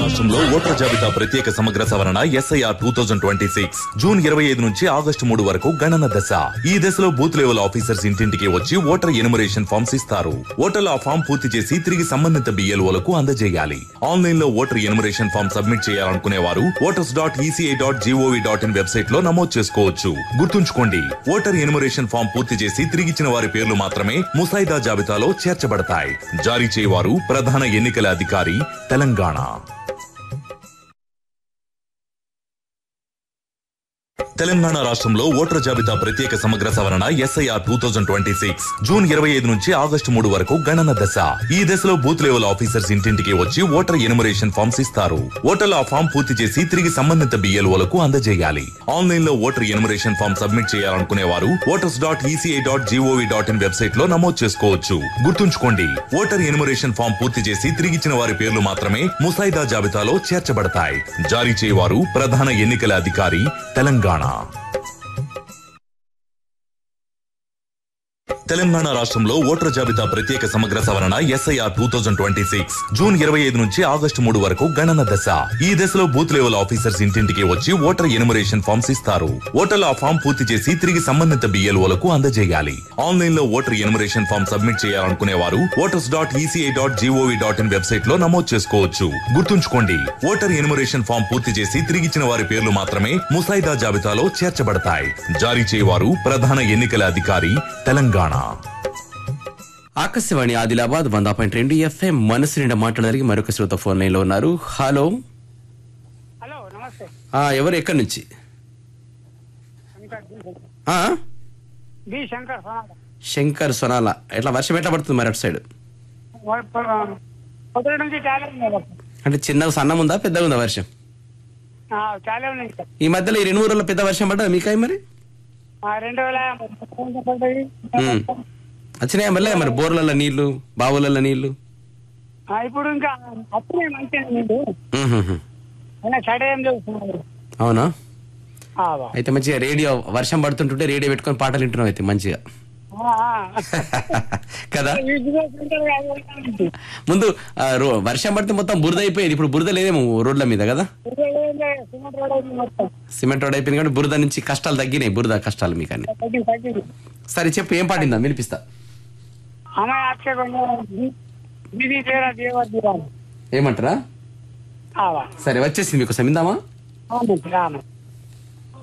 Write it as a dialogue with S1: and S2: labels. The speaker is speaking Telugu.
S1: రాష్ట్రంలో ఓటర్ జాబితా ప్రత్యేక సమగ్ర సవరణ SIR two thousand twenty six June ఇరవై ఐదు నుంచి ఆగస్టు మూడు వరకు గణన దశ ఈ దశలో బూత్ లెవెల్ ఆఫీసర్స్ ఇంటింటికి వచ్చి ఓటర్ ఎనుమరేషన్ ఫామ్స్ ఇస్తారు ఓటర్లు ఆ ఫామ్ పూర్తి చేసి తిరిగి సంబంధిత బిఎల్ఓలకు అందజేయాలి ఆన్లైన్ లో ఓటర్ ఎనుమరేషన్ ఫామ్ సబ్మిట్ చేయాలనుకునే వారు voters dot ECI dot GOV dot in website లో నమోదు చేసుకోవచ్చు గుర్తుంచుకోండి ఓటర్ ఎనుమరేషన్ ఫామ్ పూర్తి చేసి తిరిగిచ్చిన వారి పేర్లు మాత్రమే ముసాయిదా జాబితాలో చేర్చబడతాయి జారీ చేయవారు ప్రధాన ఎన్నికల అధికారి తెలంగాణ తెలంగాణ రాష్ట్రంలో ఓటర్ జాబితా ప్రత్యేక సమగ్ర సవరణ SIR two thousand twenty six June ఇరవై ఐదు నుంచి ఆగస్టు మూడు వరకు గణన దశ ఈ దశలో బూత్ లెవెల్ ఆఫీసర్స్ ఇంటింటికి వచ్చి ఓటర్ ఎనుమరేషన్ ఫామ్స్ ఇస్తారు ఓటర్లు ఆ ఫామ్ పూర్తి చేసి తిరిగి సంబంధిత బిఎల్ఓలకు అందజేయాలి ఆన్లైన్ లో ఓటర్ ఎనుమరేషన్ ఫామ్ సబ్మిట్ చేయాలనుకునే వారు voters dot ECI dot GOV dot in website లో నమోదు చేసుకోవచ్చు గుర్తుంచుకోండి ఓటర్ ఎనుమరేషన్ ఫామ్ పూర్తి చేసి తిరిగిచ్చిన వారి పేర్లు మాత్రమే ముసాయిదా జాబితాలో చేర్చబడతాయి జారీ చేయవారు ప్రధాన ఎన్నికల అధికారి తెలంగాణ తెలంగాణ రాష్ట్రంలో ఓటర్ జాబితా ప్రత్యేక సమగ్ర సవరణ SIR two thousand twenty six June ఇరవై ఐదు నుంచి ఆగస్టు మూడు వరకు గణన దశ ఈ దశలో బూత్ లెవెల్ ఆఫీసర్స్ ఇంటింటికి వచ్చి ఓటర్ ఎనుమరేషన్ ఫామ్స్ ఇస్తారు ఓటర్లు ఆ ఫామ్ పూర్తి చేసి తిరిగి సంబంధిత బిఎల్ఓలకు అందజేయాలి ఆన్లైన్ లో ఓటర్ ఎనుమరేషన్ ఫామ్ సబ్మిట్ చేయాలనుకునే వారు voters dot ECI dot GOV dot in website లో నమోదు చేసుకోవచ్చు గుర్తుంచుకోండి ఓటర్ ఎనుమరేషన్ ఫామ్ పూర్తి చేసి తిరిగిచ్చిన వారి పేర్లు మాత్రమే ముసాయిదా జాబితాలో చేర్చబడతాయి జారీ చేయవారు ప్రధాన ఎన్నికల అధికారి తెలంగాణ
S2: ఆకాశవాణి ఆదిలాబాద్ వంద పాయింట్ రెండు ఎఫ్ఎం మనసు నిండా మాట్లాడడానికి మరొక శ్రోత ఫోన్ లైన్ లో ఉన్నారు హలో
S3: హలో నమస్తే
S2: ఆ, ఎవరు ఎక్కడి నుంచి
S3: శంకర్ బి.
S2: ఆ?
S3: బి శంకర్ సనాల
S2: శంకర్ సొనాల ఎట్లా వర్షం ఎట్లా పడుతుంది మరి అటు సైడ్
S3: పొద్దున నుంచి చాలా ఉంది సార్.
S2: అంటే చిన్నగా సన్నం ఉందా పెద్దగా ఉందా వర్షం
S3: ఆ, చాలా ఉన్నాయి సార్
S2: ఈ మధ్యలో ఈ రెండు మూడు రోజుల్లో పెద్ద వర్షం పడ్డా మీకాయ మరి
S3: ఆ, రెండు వేల పడ్డది.
S2: ఉమ్. వచ్చినాయా మళ్ళీ మరి బోర్లలో నీళ్లు బావులలో నీళ్లు
S3: ఆ, ఇప్పుడు ఇంకా అప్పుడే మంచిగా నీళ్ళు
S2: ఉహుహు.
S3: అయినా సడే ఏం చేస్తున్నారు
S2: అవునా
S3: ఆ, వా.
S2: అయితే మంచిగా రేడియో వర్షం పడుతుంటుంటే రేడియో పెట్టుకొని పాటలు వింటున్నావు అయితే మంచిగా
S3: ఆ, ఆ.
S2: కదా
S3: ఈ బిజినెస్ సెంటర్ యాభై వేల నుంచి.
S2: ముందు ఆ, రో- వర్షం పడితే మొత్తం బురద అయిపోయేది ఇప్పుడు బురద లేదేమో రోడ్ల మీద కదా
S3: ఇరవై వేలు సిమెంట్ రోడ్ అయింది మొత్తం
S2: సిమెంట్ రోడ్ అయిపోయింది కాబట్టి బురద నుంచి కష్టాలు తగ్గినాయి బురద కష్టాలు మీకు అని
S3: తగ్గింది తగ్గింది
S2: సరే చెప్పు ఏం పాటిందా వినిపిస్తా
S3: हमें आपसे दीदी तेरा देवर दीवान
S2: ఏమంటారా
S3: आवा
S2: సరే వచ్చేసింది మీకు సమిందామా
S3: हाँ राम